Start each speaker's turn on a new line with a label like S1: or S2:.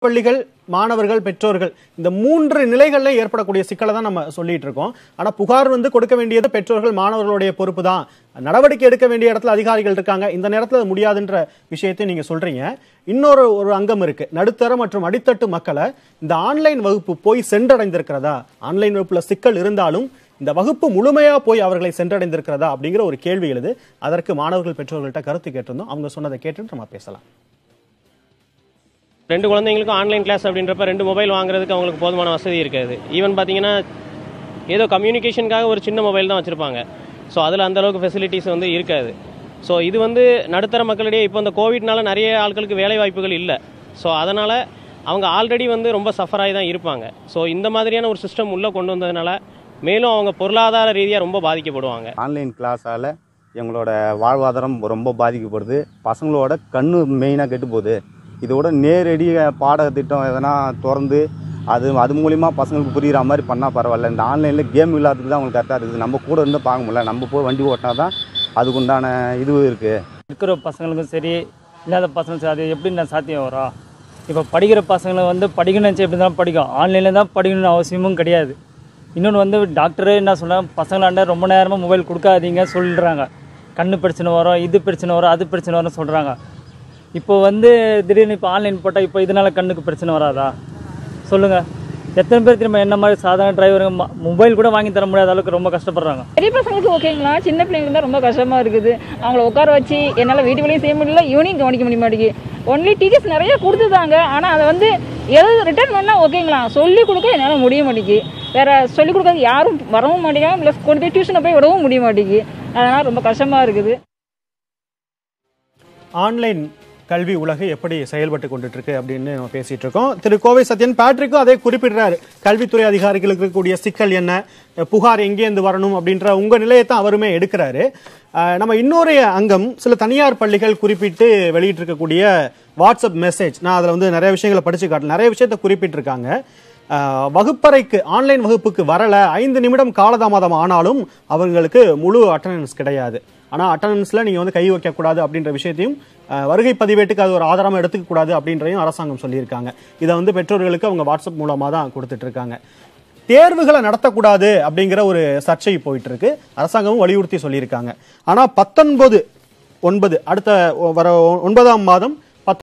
S1: பள்ளிகள் மாணவர்கள் பெற்றோர்கள் இந்த மூன்று நிலைகள்ல ஏற்படக்கூடிய சிக்கலை தான் நம்ம சொல்லிட்டு இருக்கோம் ஆனா புகார் வந்து கொடுக்க வேண்டியது பெற்றோர்கள் மாணவர்களுடைய பொறுப்பு தான் நடவடிக்கை எடுக்க வேண்டிய இடத்துல அதிகாரிகள் இருக்காங்க இந்த நேரத்துல அது முடியாதுன்ற விஷயத்தை நீங்க சொல்றீங்க இன்னொரு ஒரு அங்கம் இருக்கு நடுத்தர மற்றும் அடித்தட்டு மக்களை இந்த ஆன்லைன் வகுப்பு போய் சென்றடைந்திருக்கிறதா ஆன்லைன் வகுப்புல சிக்கல் இருந்தாலும் இந்த வகுப்பு முழுமையா போய் அவர்களை சென்றடைந்திருக்கிறதா அப்படிங்கிற ஒரு கேள்வி எழுது அதற்கு மாணவர்கள் பெற்றோர்கள்ட்ட கருத்து கேட்டிருந்தோம் அவங்க சொன்னதை கேட்டுட்டு நம்ம பேசலாம்
S2: ரெண்டு குழந்தைங்களுக்கும் ஆன்லைன் கிளாஸ் அப்படின்றப்ப ரெண்டு மொபைல் வாங்குறதுக்கு அவங்களுக்கு போதுமான வசதி இருக்காது ஈவன் பார்த்தீங்கன்னா ஏதோ கம்யூனிகேஷனுக்காக ஒரு சின்ன மொபைல் தான் வச்சுருப்பாங்க ஸோ அதில் அந்த அளவுக்கு ஃபெசிலிட்டிஸ் வந்து இருக்காது ஸோ இது வந்து நடுத்தர மக்களிடையே இப்போ இந்த கோவிட்னால நிறைய ஆட்களுக்கு வேலை வாய்ப்புகள் இல்லை ஸோ அதனால் அவங்க ஆல்ரெடி வந்து ரொம்ப சஃபர் ஆகி தான் இருப்பாங்க ஸோ இந்த மாதிரியான ஒரு சிஸ்டம் உள்ளே கொண்டு வந்ததுனால மேலும் அவங்க பொருளாதார ரீதியாக ரொம்ப பாதிக்கப்படுவாங்க
S3: ஆன்லைன் கிளாஸால் எங்களோட வாழ்வாதாரம் ரொம்ப பாதிக்கப்படுது பசங்களோட கண்ணு மெயினாக கெட்டு போகுது இதோட நேரடி பாடத்திட்டம் எதனா திறந்து அது அது மூலிமா பசங்களுக்கு புரிகிற மாதிரி பண்ணால் பரவாயில்ல இந்த ஆன்லைனில் கேம் விளையாடுறதுக்கு தான் அவங்களுக்கு கரெக்டாக இருக்குது நம்ம கூட இருந்து பார்க்க முடியல நம்ம போய் வண்டி ஓட்டினா தான் அதுக்கு உண்டான இது இருக்குது
S4: இருக்கிற பசங்களுக்கும் சரி இல்லாத பசங்களுக்கும் சரி அது எப்படி நான் சாத்தியம் வரும் இப்போ படிக்கிற பசங்களை வந்து படிக்கணும்னு நினச்சி எப்படி தான் படிக்கும் ஆன்லைனில் தான் படிக்கணும்னு அவசியமும் கிடையாது இன்னொன்று வந்து டாக்டரே என்ன சொல்கிறாங்க பசங்களாண்ட ரொம்ப நேரமாக மொபைல் கொடுக்காதீங்க சொல்கிறாங்க கண்ணு பிரச்சனை வரும் இது பிரச்சனை வரும் அது பிரச்சனை வரும்னு சொல்கிறாங்க இப்போ வந்து திடீர்னு இப்போ ஆன்லைன் போட்டால் இப்போ இதனால கண்ணுக்கு பிரச்சனை வராதா சொல்லுங்கள் எத்தனை பேர் திரும்ப என்ன மாதிரி சாதாரண டிரைவருங்க மொபைல் கூட வாங்கி தர முடியாத அளவுக்கு ரொம்ப கஷ்டப்படுறாங்க
S5: பெரிய பசங்களுக்கு ஓகேங்களா சின்ன பிள்ளைங்களுக்கு தான் ரொம்ப கஷ்டமா இருக்குது அவங்கள உட்கார வச்சு என்னால் வீட்டு வேலையும் செய்ய முடியல ஈவினிங் கவனிக்க முடிய மாட்டேங்குது ஒன்லி டீச்சர்ஸ் நிறைய கொடுத்துதாங்க ஆனால் அதை வந்து எழுத ரிட்டர்ன் பண்ணால் ஓகேங்களா சொல்லி கொடுக்க என்னால் முடிய மாட்டேங்குது வேற சொல்லி கொடுக்கறது யாரும் வரவும் மாட்டேங்கிறாங்க ப்ளஸ் கொண்டு போய் டியூஷனை போய் விடவும் முடிய மாட்டேங்குது அதனால் ரொம்ப கஷ்டமா இருக்குது
S1: ஆன்லைன் கல்வி உலகு எப்படி செயல்பட்டு கொண்டுட்டு இருக்கு அப்படின்னு நம்ம பேசிட்டு இருக்கோம் திரு கோவை சத்யன் பேட்ரிக்கும் அதே குறிப்பிடுறாரு கல்வித்துறை அதிகாரிகளுக்கு இருக்கக்கூடிய சிக்கல் என்ன புகார் எங்கேருந்து வரணும் அப்படின்ற உங்க நிலையத்தை அவருமே எடுக்கிறாரு அஹ் நம்ம இன்னொரு அங்கம் சில தனியார் பள்ளிகள் குறிப்பிட்டு வெளியிட்டிருக்கக்கூடிய வாட்ஸ்அப் மெசேஜ் நான் அதில் வந்து நிறைய விஷயங்களை படிச்சு காட்டல நிறைய விஷயத்தை குறிப்பிட்டிருக்காங்க அஹ் வகுப்பறைக்கு ஆன்லைன் வகுப்புக்கு வரல ஐந்து நிமிடம் காலதாமதம் ஆனாலும் அவங்களுக்கு முழு அட்டண்டன்ஸ் கிடையாது ஆனா அட்டண்டன்ஸ்ல நீங்க வந்து கை வைக்க கூடாது அப்படின்ற விஷயத்தையும் அஹ், வருகை பதிவேட்டுக்கு அது ஒரு ஆதாரமா எடுத்துக்க கூடாது அப்படின்றதையும் அரசாங்கம் சொல்லியிருக்காங்க இதை வந்து பெற்றோர்களுக்கு அவங்க வாட்ஸ்அப் மூலமா தான் கொடுத்துட்டு இருக்காங்க தேர்வுகளை நடத்தக்கூடாது அப்படிங்கிற ஒரு சர்ச்சை போயிட்டு இருக்கு அரசாங்கமும் வலியுறுத்தி சொல்லியிருக்காங்க ஆனா பத்தொன்பது ஒன்பது அடுத்த வர ஒன்பதாம் மாதம்